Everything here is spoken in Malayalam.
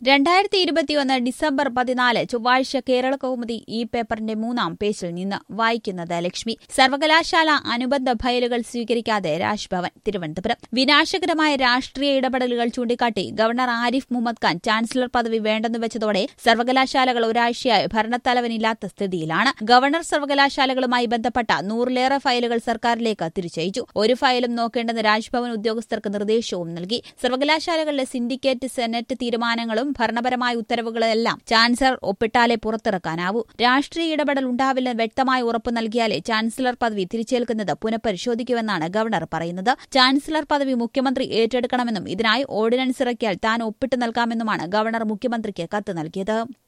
രണ്ടായിരത്തി ഇരുപത്തിയൊന്ന് ഡിസംബർ പതിനാല് ചൊവ്വാഴ്ച കേരള കൗമുദി ഈ പേപ്പറിന്റെ മൂന്നാം പേജിൽ നിന്ന് വായിക്കുന്നത് ലക്ഷ്മി സർവകലാശാല അനുബന്ധ ഫയലുകൾ സ്വീകരിക്കാതെ രാജ്ഭവൻ തിരുവനന്തപുരം വിനാശകരമായ രാഷ്ട്രീയ ഇടപെടലുകൾ ചൂണ്ടിക്കാട്ടി ഗവർണർ ആരിഫ് മുഹമ്മദ് ഖാൻ ചാൻസലർ പദവി വേണ്ടെന്ന് വെച്ചതോടെ സർവകലാശാലകൾ ഒരാഴ്ചയായി ഭരണത്തലവനില്ലാത്ത സ്ഥിതിയിലാണ് ഗവർണർ സർവകലാശാലകളുമായി ബന്ധപ്പെട്ട നൂറിലേറെ ഫയലുകൾ സർക്കാരിലേക്ക് തിരിച്ചയച്ചു ഒരു ഫയലും നോക്കേണ്ടെന്ന് രാജ്ഭവൻ ഉദ്യോഗസ്ഥർക്ക് നിർദ്ദേശവും നൽകി സർവകലാശാലകളിലെ സിൻഡിക്കേറ്റ് സെനറ്റ് തീരുമാനങ്ങളും ഭരണപരമായ ഉത്തരവുകളെല്ലാം ചാൻസലർ ഒപ്പിട്ടാലേ പുറത്തിറക്കാനാവൂ രാഷ്ട്രീയ ഇടപെടൽ ഉണ്ടാവില്ലെന്ന് വ്യക്തമായ ഉറപ്പ് നൽകിയാലേ ചാൻസലർ പദവി തിരിച്ചേൽക്കുന്നത് പുനഃപരിശോധിക്കുമെന്നാണ് ഗവർണർ പറയുന്നത് ചാൻസലർ പദവി മുഖ്യമന്ത്രി ഏറ്റെടുക്കണമെന്നും ഇതിനായി ഓർഡിനൻസ് ഇറക്കിയാൽ താൻ ഒപ്പിട്ട് നൽകാമെന്നുമാണ് ഗവർണർ മുഖ്യമന്ത്രിക്ക് കത്ത് നൽകിയത്